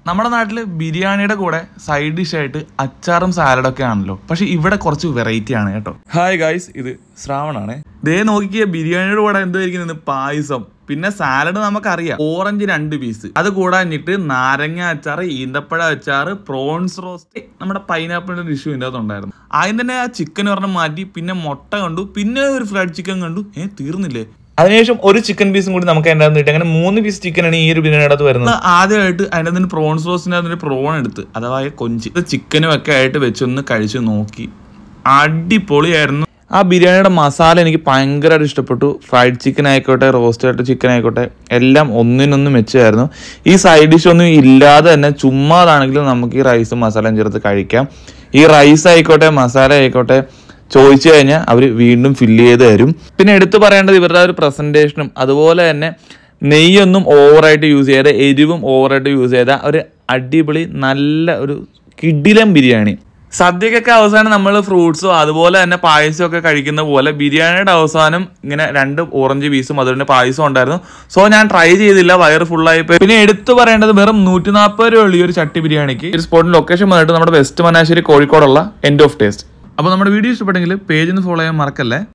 നമ്മുടെ നാട്ടിൽ ബിരിയാണിയുടെ കൂടെ സൈഡ് ഡിഷ് ആയിട്ട് അച്ചാറും സാലഡൊക്കെ ആണല്ലോ പക്ഷെ ഇവിടെ കുറച്ച് വെറൈറ്റി ആണ് കേട്ടോ ഹായ് ഗായ്സ് ഇത് ശ്രാവണാണേ ദേ നോക്കിയ ബിരിയാണിയുടെ കൂടെ എന്തായിരിക്കും പായസം പിന്നെ സാലഡ് നമുക്കറിയാം ഓറഞ്ച് രണ്ട് പീസ് അത് കൂടാഞ്ഞിട്ട് നാരങ്ങ അച്ചാർ ഈന്തപ്പഴ അച്ചാർ പ്രോൺസ് റോസ്റ്റ് നമ്മുടെ പൈനാപ്പിളിന്റെ ഡിഷും ഇതിൻ്റെ അകത്തുണ്ടായിരുന്നു ആദ്യം തന്നെ ആ ചിക്കൻ ഒരെണ്ണം മാറ്റി പിന്നെ മുട്ട കണ്ടു പിന്നെ ഒരു ഫ്രൈഡ് ചിക്കൻ കണ്ടു ഏ തീർന്നില്ലേ അതിനുശേഷം ഒരു ചിക്കൻ പീസും കൂടി നമുക്ക് അതിൻ്റെ അകത്ത് കിട്ടി അങ്ങനെ മൂന്ന് പീസ് ചിക്കനാണ് ഈ ഒരു ബിരിയാണിയുടെ അകത്ത് വരുന്നത് ആദ്യമായിട്ട് അതിൻ്റെ അതിന് പ്രോൺസ് റോസിൻ്റെ അതിന് പ്രോൺ എടുത്ത് അഥവാ കൊഞ്ച് ഇത് ചിക്കനും ഒക്കെ ആയിട്ട് വെച്ചൊന്ന് കഴിച്ച് നോക്കി അടിപൊളിയായിരുന്നു ആ ബിരിയാണിയുടെ മസാല എനിക്ക് ഭയങ്കരമായിട്ട് ഇഷ്ടപ്പെട്ടു ഫ്രൈഡ് ചിക്കൻ ആയിക്കോട്ടെ റോസ്റ്റ് ആയിട്ട് ചിക്കൻ ആയിക്കോട്ടെ എല്ലാം ഒന്നിനൊന്നും മെച്ചമായിരുന്നു ഈ സൈഡ് ഡിഷ് ഒന്നും ഇല്ലാതെ തന്നെ ചുമ്മാതാണെങ്കിലും നമുക്ക് ഈ റൈസും മസാലയും ചേർത്ത് കഴിക്കാം ഈ റൈസ് ആയിക്കോട്ടെ മസാല ആയിക്കോട്ടെ ചോദിച്ചു കഴിഞ്ഞാൽ അവർ വീണ്ടും ഫില്ല് ചെയ്ത് തരും പിന്നെ എടുത്തു പറയേണ്ടത് ഇവരുടെ ആ ഒരു പ്രസന്റേഷനും അതുപോലെ തന്നെ നെയ്യൊന്നും ഓവറായിട്ട് യൂസ് ചെയ്യാതെ എരിവും ഓവറായിട്ട് യൂസ് ചെയ്ത ഒരു അടിപൊളി നല്ല ഒരു കിടിലം ബിരിയാണി സദ്യക്കൊക്കെ അവസാനം നമ്മൾ ഫ്രൂട്ട്സോ അതുപോലെ തന്നെ പായസവും ഒക്കെ കഴിക്കുന്ന പോലെ ബിരിയാണിയുടെ അവസാനം ഇങ്ങനെ രണ്ട് ഓറഞ്ച് പീസും അതുകൊണ്ട് പായസം ഉണ്ടായിരുന്നു സോ ഞാൻ ട്രൈ ചെയ്തില്ല വയറ് ഫുള്ളായി പോയി പിന്നെ എടുത്തു പറയേണ്ടത് വെറും നൂറ്റി നാൽപ്പത് രൂപ ഉള്ള ഈ ഒരു ചട്ടി ബിരിയാണിക്ക് ഒരു സ്പോട്ടിന് ലൊക്കേഷൻ വന്നിട്ട് നമ്മുടെ വെസ്റ്റ് മനാശ്ശേരി കോഴിക്കോടുള്ള എൻഡ് ഓഫ് ടേസ്റ്റ് അപ്പോൾ നമ്മുടെ വീഡിയോ ഇഷ്ടപ്പെട്ടെങ്കിൽ പേജ് ഒന്ന് ഫോളോ ചെയ്യാൻ മറക്കല്ലേ